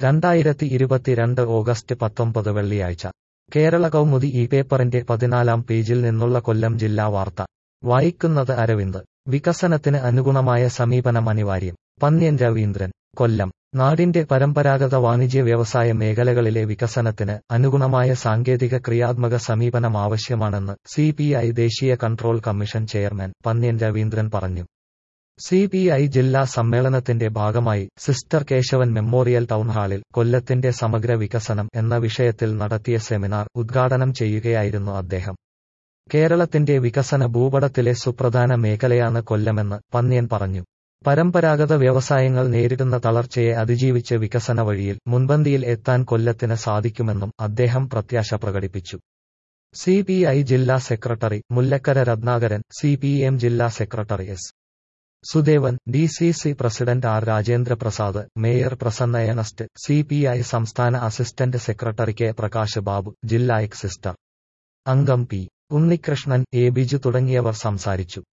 രണ്ടായിരത്തി ഇരുപത്തിരണ്ട് ഓഗസ്റ്റ് പത്തൊമ്പത് വെള്ളിയാഴ്ച കേരള കൗമുദി ഈ പേപ്പറിന്റെ പതിനാലാം പേജിൽ നിന്നുള്ള കൊല്ലം ജില്ലാ വാർത്ത വായിക്കുന്നത് അരവിന്ദ് വികസനത്തിന് അനുഗുണമായ സമീപനം അനിവാര്യം പന്ന്യൻ രവീന്ദ്രൻ കൊല്ലം നാടിന്റെ പരമ്പരാഗത വാണിജ്യ വ്യവസായ മേഖലകളിലെ വികസനത്തിന് അനുഗുണമായ സാങ്കേതിക ക്രിയാത്മക സമീപനം ആവശ്യമാണെന്ന് സി ദേശീയ control commission chairman Pannyan Raveendran പറഞ്ഞു സി പി ഐ ജില്ലാ സമ്മേളനത്തിന്റെ ഭാഗമായി സിസ്റ്റർ കേശവൻ മെമ്മോറിയൽ ടൗൺഹാളിൽ കൊല്ലത്തിന്റെ സമഗ്ര വികസനം എന്ന വിഷയത്തിൽ നടത്തിയ സെമിനാർ ഉദ്ഘാടനം ചെയ്യുകയായിരുന്നു അദ്ദേഹം കേരളത്തിന്റെ വികസന ഭൂപടത്തിലെ സുപ്രധാന മേഖലയാണ് കൊല്ലമെന്ന് പന്ന്യൻ പറഞ്ഞു പരമ്പരാഗത വ്യവസായങ്ങൾ നേരിടുന്ന തളർച്ചയെ അതിജീവിച്ച് വികസന വഴിയിൽ മുൻപന്തിയിൽ എത്താൻ കൊല്ലത്തിന് സാധിക്കുമെന്നും അദ്ദേഹം പ്രത്യാശ പ്രകടിപ്പിച്ചു സി പി ഐ ജില്ലാ secretary Mullakkara Ratnakaran C P M ജില്ലാ secretary S Sudevan D C C president R Rajendra Prasad mayor Prasanna Earnest C P I സംസ്ഥാന assistant secretary K Prakash Babu ജില്ലാ എക്സിസ്റ്റർ അംഗം പി ഉണ്ണികൃഷ്ണൻ എ ബിജു തുടങ്ങിയവർ സംസാരിച്ചു